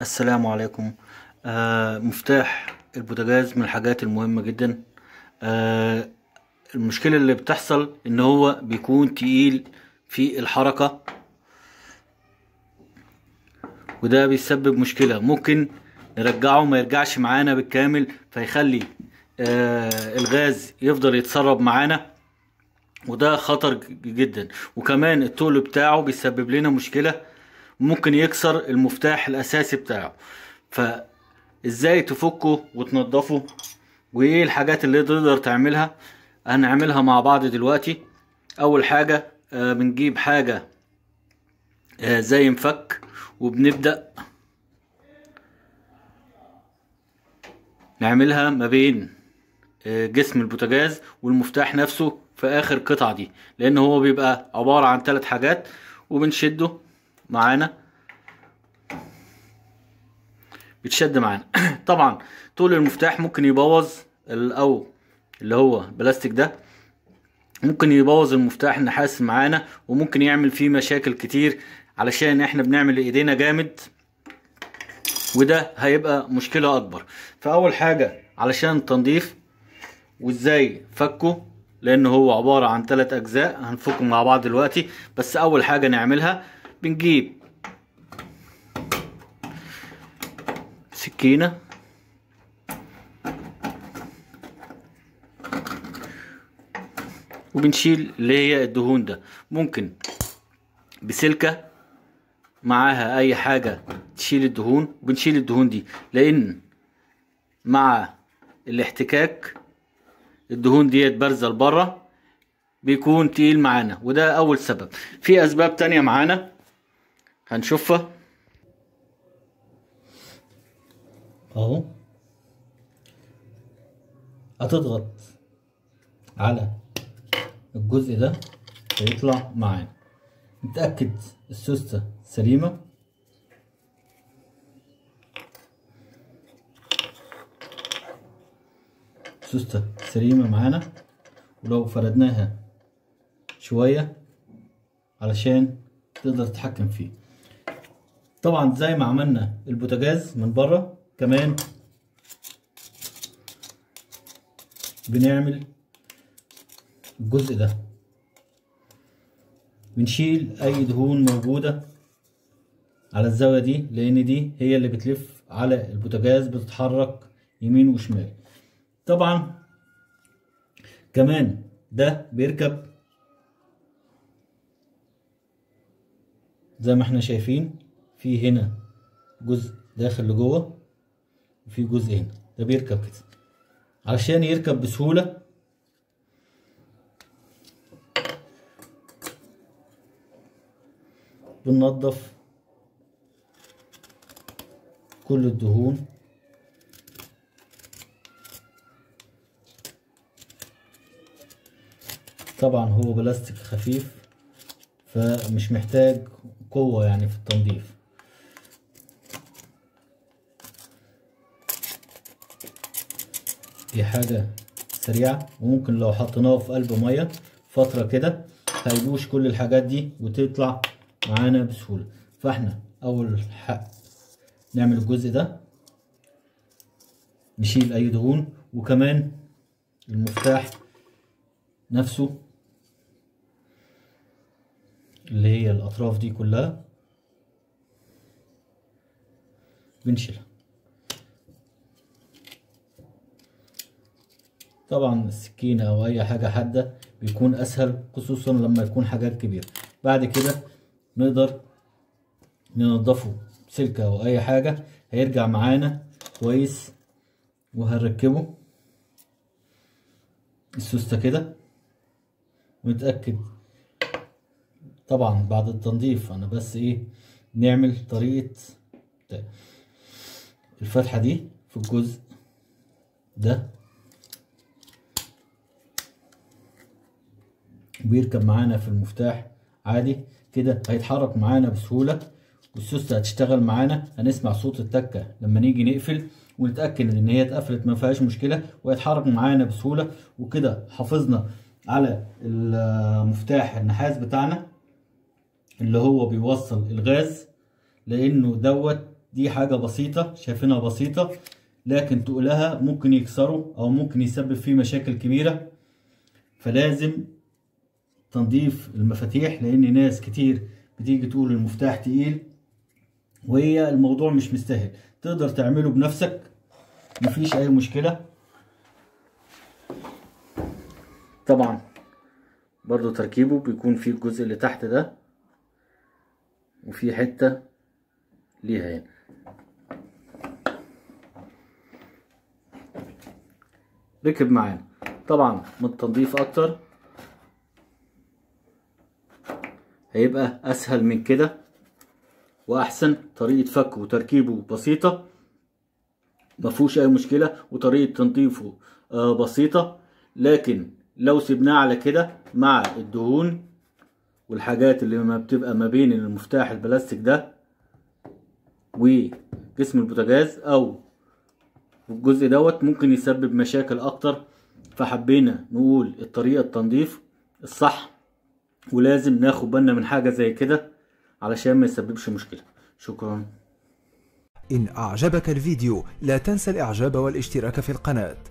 السلام عليكم آه مفتاح البوتاجاز من الحاجات المهمة جدا آه المشكلة اللي بتحصل ان هو بيكون تقيل في الحركة وده بيسبب مشكلة ممكن نرجعه ما يرجعش معانا بالكامل فيخلي آه الغاز يفضل يتسرب معانا وده خطر جدا وكمان التقل بتاعه بيسبب لنا مشكلة ممكن يكسر المفتاح الاساسي بتاعه فازاي تفكه وتنضفه وايه الحاجات اللي تقدر تعملها هنعملها مع بعض دلوقتي اول حاجة آه بنجيب حاجة آه زي مفك وبنبدأ نعملها ما بين آه جسم البوتاجاز والمفتاح نفسه في اخر قطعة دي لان هو بيبقى عبارة عن ثلاث حاجات وبنشده معانا بيتشد معانا طبعا طول المفتاح ممكن يبوظ او اللي هو بلاستيك ده ممكن يبوظ المفتاح النحاس معانا وممكن يعمل فيه مشاكل كتير علشان احنا بنعمل ايدينا جامد وده هيبقى مشكلة اكبر فاول حاجة علشان تنظيف وازاي فكه لان هو عبارة عن ثلاث اجزاء هنفكهم مع بعض دلوقتي بس اول حاجة نعملها بنجيب سكينة وبنشيل اللي هي الدهون ده ممكن بسلكة معاها اي حاجة تشيل الدهون وبنشيل الدهون دي لان مع الاحتكاك الدهون ديت بارزة لبره بيكون تقيل معانا وده اول سبب في اسباب تانية معانا هنشوفها اهو هتضغط على الجزء ده هيطلع معانا نتأكد السوستة سليمة السوستة سليمة معانا ولو فردناها شوية علشان تقدر تتحكم فيه طبعا زي ما عملنا البوتاجاز من بره كمان بنعمل الجزء ده بنشيل اي دهون موجودة على الزاوية دي لان دي هي اللي بتلف على البوتاجاز بتتحرك يمين وشمال طبعا كمان ده بيركب زي ما احنا شايفين في هنا جزء داخل لجوه وفي جزء هنا ده بيركب كده علشان يركب بسهولة بننضف كل الدهون طبعا هو بلاستيك خفيف فمش محتاج قوة يعني في التنظيف دي حاجة سريعة وممكن لو حطيناه في قلب مية فترة كده هيبوش كل الحاجات دي وتطلع معانا بسهولة فاحنا أول حق نعمل الجزء ده نشيل أي دهون وكمان المفتاح نفسه اللي هي الأطراف دي كلها بنشيلها طبعا السكينة أو أي حاجة حادة بيكون أسهل خصوصا لما يكون حاجات كبيرة بعد كده نقدر ننضفه بسلكة أو أي حاجة هيرجع معانا كويس وهنركبه السوستة كده ونتأكد طبعا بعد التنظيف أنا بس إيه نعمل طريقة الفتحة دي في الجزء ده بيركب معانا في المفتاح عادي كده هيتحرك معانا بسهولة والسوستة هتشتغل معانا هنسمع صوت التكة لما نيجي نقفل ونتأكد ان هي اتقفلت ما فيهاش مشكلة وهيتحرك معانا بسهولة وكده حافظنا على المفتاح النحاس بتاعنا اللي هو بيوصل الغاز لانه دوت دي حاجة بسيطة شايفينها بسيطة لكن تقولها ممكن يكسروا او ممكن يسبب فيه مشاكل كبيرة فلازم تنظيف المفاتيح لان ناس كتير بتيجي تقول المفتاح تقيل وهي الموضوع مش مستاهل تقدر تعمله بنفسك مفيش اي مشكلة طبعا برضو تركيبه بيكون فيه الجزء اللي تحت ده وفي حتة ليها هنا ركب معانا طبعا من التنظيف اكتر هيبقى اسهل من كده واحسن طريقة فكه وتركيبه بسيطة مفهوش اي مشكلة وطريقة تنظيفه آه بسيطة لكن لو سيبناه على كده مع الدهون والحاجات اللي ما بتبقى ما بين المفتاح البلاستيك ده وجسم البوتاجاز او الجزء دوت ممكن يسبب مشاكل اكتر فحبينا نقول الطريقة التنظيف الصح ولازم ناخد بالنا من حاجة زي كده علشان ما يسببش مشكلة شكرا إن أعجبك الفيديو لا تنسى الإعجاب والاشتراك في القناة